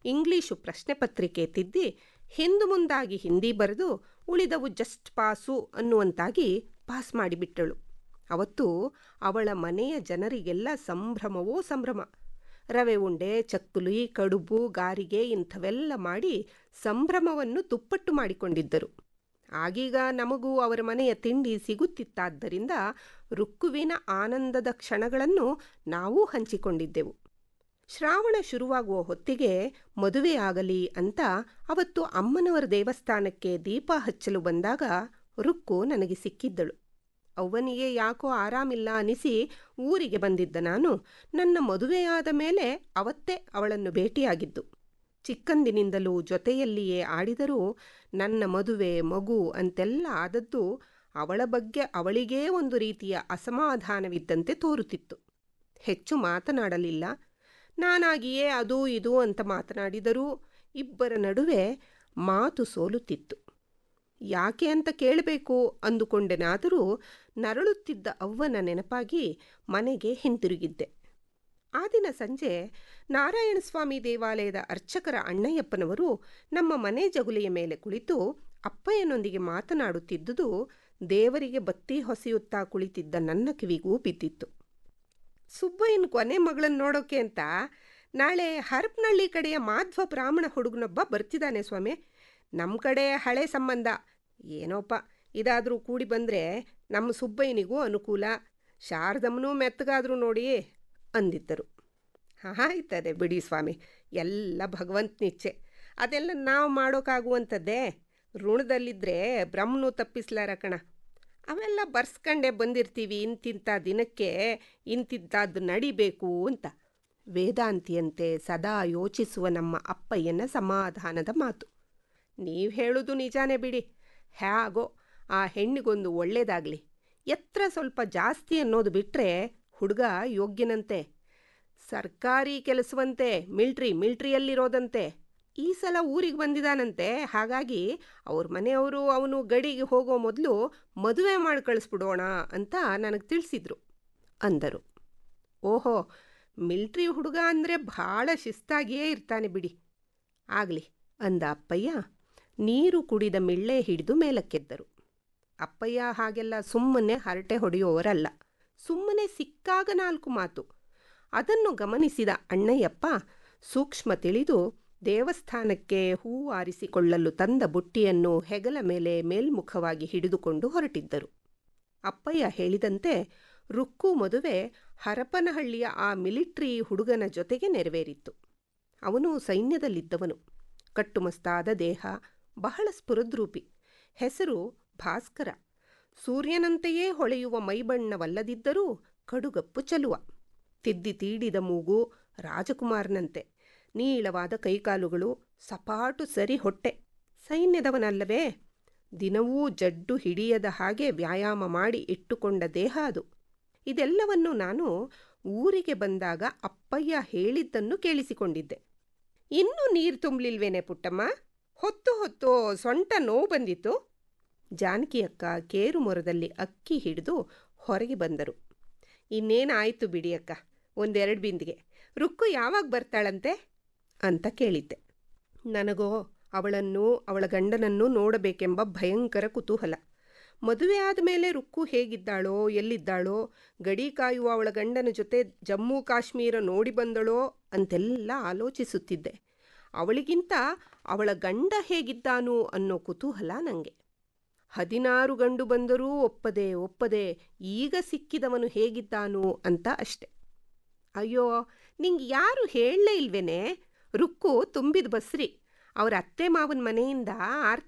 English ಪ್ರಶ್ನೆ ಪತ್ರಿಕೆ ತಿದ್ದಿ ಹಿಂದು ಮುಂದಾಗಿ ಹಿಂದಿ ಬರೆದು ಉಳಿದವು ಜಸ್ಟ್ ಪಾಸು ಅನ್ನುವಂತಾಗಿ ಪಾಸ್ ಮಾಡಿಬಿಟ್ಟಳು ಅವತ್ತು ಅವಳ ಮನೆಯ ಜನರಿಗೆಲ್ಲ ಸಂಭ್ರಮವೋ ಸಂಭ್ರಮ ರವೆ ಉಂಡೆ ಚಕ್ಕುಲಿ ಕಡುಬು ಗಾರಿಗೆ ಇಂಥವೆಲ್ಲ ಮಾಡಿ ಸಂಭ್ರಮವನ್ನು ದುಪ್ಪಟ್ಟು ಮಾಡಿಕೊಂಡಿದ್ದರು ಆಗೀಗ ನಮಗೂ ಅವರ ಮನೆಯ ತಿಂಡಿ ಸಿಗುತ್ತಿತ್ತಾದ್ದರಿಂದ ರುಕ್ಕುವಿನ ಆನಂದದ ಕ್ಷಣಗಳನ್ನು ನಾವೂ ಹಂಚಿಕೊಂಡಿದ್ದೆವು ಶ್ರಾವಣ ಶುರುವಾಗುವ ಹೊತ್ತಿಗೆ ಮದುವೆಯಾಗಲಿ ಅಂತ ಅವತ್ತು ಅಮ್ಮನವರ ದೇವಸ್ಥಾನಕ್ಕೆ ದೀಪ ಹಚ್ಚಲು ಬಂದಾಗ ರುಕ್ಕು ನನಗೆ ಸಿಕ್ಕಿದ್ದಳು ಅವ್ವನಿಗೆ ಯಾಕೋ ಆರಾಮಿಲ್ಲ ಅನಿಸಿ ಊರಿಗೆ ಬಂದಿದ್ದ ನಾನು ನನ್ನ ಮದುವೆಯಾದ ಮೇಲೆ ಅವತ್ತೇ ಅವಳನ್ನು ಭೇಟಿಯಾಗಿದ್ದು ಚಿಕ್ಕಂದಿನಿಂದಲೂ ಜೊತೆಯಲ್ಲಿಯೇ ಆಡಿದರೂ ನನ್ನ ಮದುವೆ ಮಗು ಅಂತೆಲ್ಲ ಆದದ್ದು ಅವಳ ಬಗ್ಗೆ ಅವಳಿಗೇ ಒಂದು ರೀತಿಯ ಅಸಮಾಧಾನವಿದ್ದಂತೆ ತೋರುತ್ತಿತ್ತು ಹೆಚ್ಚು ಮಾತನಾಡಲಿಲ್ಲ ನಾನಾಗಿಯೇ ಅದು ಇದು ಅಂತ ಮಾತನಾಡಿದರೂ ಇಬ್ಬರ ನಡುವೆ ಮಾತು ಸೋಲುತ್ತಿತ್ತು ಯಾಕೆ ಅಂತ ಕೇಳಬೇಕು ಅಂದುಕೊಂಡೆನಾದರೂ ನರಳುತ್ತಿದ್ದ ಅವ್ವನ ನೆನಪಾಗಿ ಮನೆಗೆ ಹಿಂತಿರುಗಿದ್ದೆ ಆ ದಿನ ಸಂಜೆ ನಾರಾಯಣಸ್ವಾಮಿ ದೇವಾಲಯದ ಅರ್ಚಕರ ಅಣ್ಣಯ್ಯಪ್ಪನವರು ನಮ್ಮ ಮನೆ ಜಗುಲಿಯ ಮೇಲೆ ಕುಳಿತು ಅಪ್ಪಯ್ಯನೊಂದಿಗೆ ಮಾತನಾಡುತ್ತಿದ್ದುದು ದೇವರಿಗೆ ಬತ್ತಿ ಹೊಸೆಯುತ್ತಾ ಕುಳಿತಿದ್ದ ನನ್ನ ಕಿವಿಗೂ ಬಿದ್ದಿತ್ತು ಸುಬ್ಬಯ್ಯನ ಕೊನೆ ಮಗಳನ್ನು ನೋಡೋಕೆ ಅಂತ ನಾಳೆ ಹರಪನಹಳ್ಳಿ ಕಡೆಯ ಮಾಧ್ವ ಬ್ರಾಹ್ಮಣ ಹುಡುಗನೊಬ್ಬ ಬರ್ತಿದ್ದಾನೆ ಸ್ವಾಮಿ ನಮ್ಮ ಕಡೆ ಹಳೆ ಸಂಬಂಧ ಏನೋಪ್ಪ ಇದಾದರೂ ಕೂಡಿ ಬಂದರೆ ನಮ್ಮ ಸುಬ್ಬಯ್ಯನಿಗೂ ಅನುಕೂಲ ಶಾರದಮ್ಮನೂ ಮೆತ್ತಗಾದರೂ ನೋಡಿ ಅಂದಿದ್ದರು ಆಯ್ತದೆ ಬಿಡಿ ಸ್ವಾಮಿ ಎಲ್ಲ ಭಗವಂತನಿಚ್ಛೆ ಅದೆಲ್ಲ ನಾವು ಮಾಡೋಕ್ಕಾಗುವಂಥದ್ದೇ ಋಣದಲ್ಲಿದ್ದರೆ ಬ್ರಹ್ಮನು ತಪ್ಪಿಸ್ಲಾರ ಕಣ ಅವೆಲ್ಲ ಬರ್ಸ್ಕೊಂಡೇ ಬಂದಿರ್ತೀವಿ ಇಂತಿಂಥ ದಿನಕ್ಕೆ ಇಂತಿಂಥದ್ದು ನಡಿಬೇಕು ಅಂತ ವೇದಾಂತಿಯಂತೆ ಸದಾ ಯೋಚಿಸುವ ನಮ್ಮ ಅಪ್ಪಯ್ಯನ ಸಮಾಧಾನದ ಮಾತು ನೀವು ಹೇಳೋದು ನಿಜಾನೇ ಬಿಡಿ ಹೇಗೋ ಆ ಹೆಣ್ಣಿಗೊಂದು ಒಳ್ಳೇದಾಗಲಿ ಎತ್ತರ ಸ್ವಲ್ಪ ಜಾಸ್ತಿ ಅನ್ನೋದು ಬಿಟ್ಟರೆ ಹುಡುಗ ಯೋಗ್ಯನಂತೆ ಸರ್ಕಾರಿ ಕೆಲಸವಂತೆ ಮಿಲ್ಟ್ರಿ ಮಿಲ್ಟ್ರಿಯಲ್ಲಿರೋದಂತೆ ಈ ಸಲ ಊರಿಗೆ ಬಂದಿದ್ದಾನಂತೆ ಹಾಗಾಗಿ ಅವ್ರ ಮನೆಯವರು ಅವನು ಗಡಿಗೆ ಹೋಗೋ ಮೊದಲು ಮದುವೆ ಮಾಡಿ ಕಳಿಸ್ಬಿಡೋಣ ಅಂತ ನನಗೆ ತಿಳಿಸಿದ್ರು ಅಂದರು ಓಹೋ ಮಿಲ್ಟ್ರಿ ಹುಡುಗ ಅಂದರೆ ಭಾಳ ಶಿಸ್ತಾಗಿಯೇ ಇರ್ತಾನೆ ಬಿಡಿ ಆಗಲಿ ಅಂದ ಅಪ್ಪಯ್ಯ ನೀರು ಕುಡಿದ ಮಿಳ್ಳೆ ಹಿಡಿದು ಮೇಲಕ್ಕೆದ್ದರು ಅಪ್ಪಯ್ಯ ಹಾಗೆಲ್ಲ ಸುಮ್ಮನೆ ಹರಟೆ ಹೊಡೆಯುವವರಲ್ಲ ಸುಮ್ಮನೆ ಸಿಕ್ಕಾಗ ನಾಲ್ಕು ಮಾತು ಅದನ್ನು ಗಮನಿಸಿದ ಅಣ್ಣಯ್ಯಪ್ಪ ಸೂಕ್ಷ್ಮ ತಿಳಿದು ದೇವಸ್ಥಾನಕ್ಕೆ ಹೂ ಆರಿಸಿಕೊಳ್ಳಲು ತಂದ ಬುಟ್ಟಿಯನ್ನು ಹೆಗಲ ಮೇಲೆ ಮೇಲ್ಮುಖವಾಗಿ ಹಿಡಿದುಕೊಂಡು ಹೊರಟಿದ್ದರು ಅಪ್ಪಯ್ಯ ಹೇಳಿದಂತೆ ರುಕ್ಕು ಮದುವೆ ಹರಪನಹಳ್ಳಿಯ ಆ ಮಿಲಿಟ್ರಿ ಹುಡುಗನ ಜೊತೆಗೆ ನೆರವೇರಿತ್ತು ಅವನು ಸೈನ್ಯದಲ್ಲಿದ್ದವನು ಕಟ್ಟುಮಸ್ತಾದ ದೇಹ ಬಹಳ ಸ್ಫುರದ್ರೂಪಿ ಹೆಸರು ಭಾಸ್ಕರ ಸೂರ್ಯನಂತೆಯೇ ಹೊಳೆಯುವ ಮೈಬಣ್ಣವಲ್ಲದಿದ್ದರೂ ಕಡುಗಪ್ಪು ಚಲುವ ತಿದ್ದಿ ತೀಡಿದ ಮೂಗು ರಾಜಕುಮಾರನಂತೆ ನೀಳವಾದ ಕೈಕಾಲುಗಳು ಸಪಾಟು ಸರಿ ಹೊಟ್ಟೆ ಸೈನ್ಯದವನಲ್ಲವೇ ದಿನವೂ ಜಡ್ಡು ಹಿಡಿಯದ ಹಾಗೆ ವ್ಯಾಯಾಮ ಮಾಡಿ ಇಟ್ಟುಕೊಂಡ ದೇಹ ಅದು ಇದೆಲ್ಲವನ್ನು ನಾನು ಊರಿಗೆ ಬಂದಾಗ ಅಪ್ಪಯ್ಯ ಹೇಳಿದ್ದನ್ನು ಕೇಳಿಸಿಕೊಂಡಿದ್ದೆ ಇನ್ನೂ ನೀರು ತುಂಬಲಿಲ್ವೇನೆ ಪುಟ್ಟಮ್ಮ ಹೊತ್ತು ಹೊತ್ತು ಸೊಂಟ ನೋವು ಬಂದಿತ್ತು ಜಾನಕಿ ಅಕ್ಕ ಕೇರು ಮೊರದಲ್ಲಿ ಅಕ್ಕಿ ಹಿಡಿದು ಹೊರಗೆ ಬಂದರು ಇನ್ನೇನಾಯಿತು ಬಿಡಿ ಅಕ್ಕ ಒಂದೆರಡು ಬಿಂದಿಗೆ ರುಕ್ಕು ಯಾವಾಗ ಬರ್ತಾಳಂತೆ ಅಂತ ಕೇಳಿದ್ದೆ ನನಗೋ ಅವಳನ್ನು ಅವಳ ಗಂಡನನ್ನು ನೋಡಬೇಕೆಂಬ ಭಯಂಕರ ಕುತೂಹಲ ಮದುವೆ ಆದಮೇಲೆ ರುಕ್ಕು ಹೇಗಿದ್ದಾಳೋ ಎಲ್ಲಿದ್ದಾಳೋ ಗಡಿ ಕಾಯುವ ಅವಳ ಗಂಡನ ಜೊತೆ ಜಮ್ಮು ಕಾಶ್ಮೀರ ನೋಡಿ ಬಂದಳೋ ಅಂತೆಲ್ಲ ಆಲೋಚಿಸುತ್ತಿದ್ದೆ ಅವಳಿಗಿಂತ ಅವಳ ಗಂಡ ಹೇಗಿದ್ದಾನು ಅನ್ನೋ ಕುತೂಹಲ ನನಗೆ ಹದಿನಾರು ಗಂಡು ಬಂದರೂ ಒಪ್ಪದೆ ಒಪ್ಪದೆ ಈಗ ಸಿಕ್ಕಿದವನು ಹೇಗಿದ್ದಾನು ಅಂತ ಅಷ್ಟೆ ಅಯ್ಯೋ ನಿಂಗೆ ಯಾರು ಹೇಳಲೇ ಇಲ್ವೇನೆ ರುಕ್ಕು ತುಂಬಿದ ಬಸ್ರಿ ಅವ್ರ ಅತ್ತೆ ಮಾವನ ಮನೆಯಿಂದ ಆರ್ತಿ